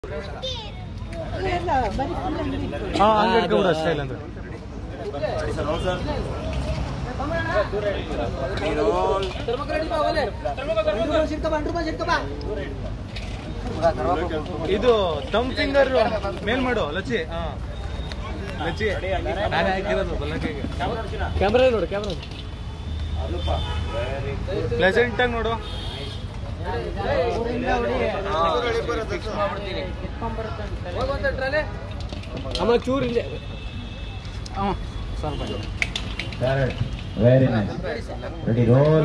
ಹಾ ಹಂಗೆ ಇಟ್ಕೊಂಡ್ಬಿಡು ಅಷ್ಟೇ ಇಲ್ಲ ಅಂದ್ರೆ ಇದು ತಮ್ ಫಿಂಗರ್ ಮೇಲ್ ಮಾಡು ಲಚ್ಚಿ ಹಾ ಲಚ್ಚಿ ನಾನೇ ಹಾಕಿರೋದು ಬಲ್ಲಂಕೈಗೆ ಕ್ಯಾಮ್ರಾ ನೋಡು ಕ್ಯಾಮ್ರಾ ಪ್ಲೆಸೆಂಟ್ ಆಗಿ ನೋಡು ಆಮೇಲೆ ಚೂರು ಇಲ್ಲೇ Correct. Very nice. Ready, roll.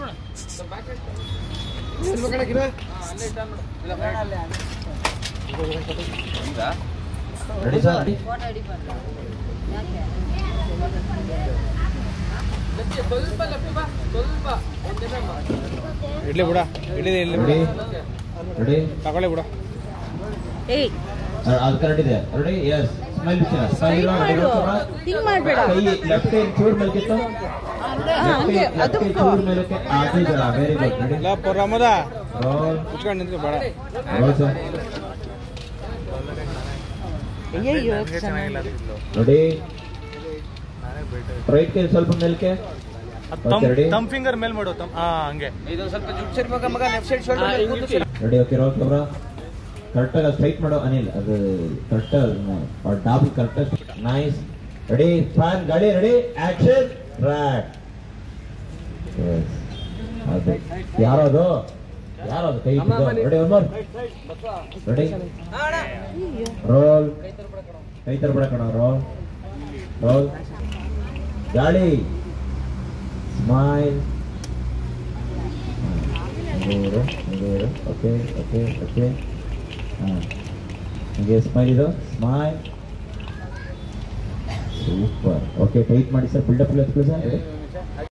Ready, sir? Idli ಬಿಡ ಇಡ್ಲಿ ಇಲ್ಲಿ Ready? Ready? ತಗೊಳ್ಳಿ ಬಿಡ ಏಯ್ Uh, ಅದು ಕರೆಕ್ಟ್ ಇದೆ ರೆಡಿ ಎಸ್ ಸ್ಮೈಲ್ ಬಿಚ್ಚಿನ ಸ್ಮೈಲ್ ಮಾಡು ಹಿಂಗ್ ಮಾಡ್ಬೇಡ ಕೈ ಲೆಫ್ಟ್ ಕೈ ಚೂರ್ ಮೇಲೆ ಕಿತ್ತು ಹಾ, ಲೆಫ್ಟ್ ಹಂಗೆ ಕೈ ಲೆಫ್ಟ್ ಅದು ಕೈ ಚೂರ್ ಮೇಲೆ ಅದು ಇದರ ವೆರಿ ಗುಡ್ ರೆಡಿ ಇಲ್ಲ ರಮದ ರೋಲ್ ಕುತ್ಕೊಂಡು ನಿಂತ್ಕೊ ಬೇಡ ರೋಲ್ ಸರ್ ಅಯ್ಯಯ್ಯೋ ಚೆನ್ನಾಗಿಲ್ಲ ರೆಡಿ ರೈಟ್ ಕೈ ಸ್ವಲ್ಪ ಮೇಲ್ಕೆ ತಮ್ ready? ತಮ್ ಫಿಂಗರ್ ಮೇಲ್ ಮಾಡು ತಮ್ ಹಾ ಹಂಗೆ ರೆಡಿ ಓಕೆ ರೋಲ್ ಕ್ಯಾಮ್ರಾ ಕರೆಕ್ಟಾಗಿ ಸ್ಟ್ರೈಟ್ ಮಾಡೋ ಅನಿಲ್ ಅದು ಕರೆಕ್ಟಾಗಿ ಡಾಬಲ್ ಕರೆಕ್ಟಾಗಿ ನೈಸ್ ರೆಡಿ ಫ್ಯಾನ್ ಗಾಡಿ ರೆಡಿ ಆಕ್ಷನ್ ಟ್ರ್ಯಾಕ್ ಅದು ಯಾರದು ಯಾರದು ಕೈ ರೆಡಿ ಒನ್ ರೆಡಿ ರೋಲ್ ಕೈ ತರಬೇಡ ಕಣ ರೋಲ್ ರೋಲ್ ಗಾಡಿ ಸ್ಮೈಲ್ ಓಕೆ ಓಕೆ ಓಕೆ ಹಾಂ ಹೀಗೆ ಸ್ಮೈಲ್ ಇದು ಸ್ಮೈಲ್ ಸೂಪರ್ ಓಕೆ ಟೈಟ್ ಮಾಡಿ ಸರ್ ಬಿಲ್ಡಪ್ ಪ್ಲಸ್ ಪ್ಲಸ್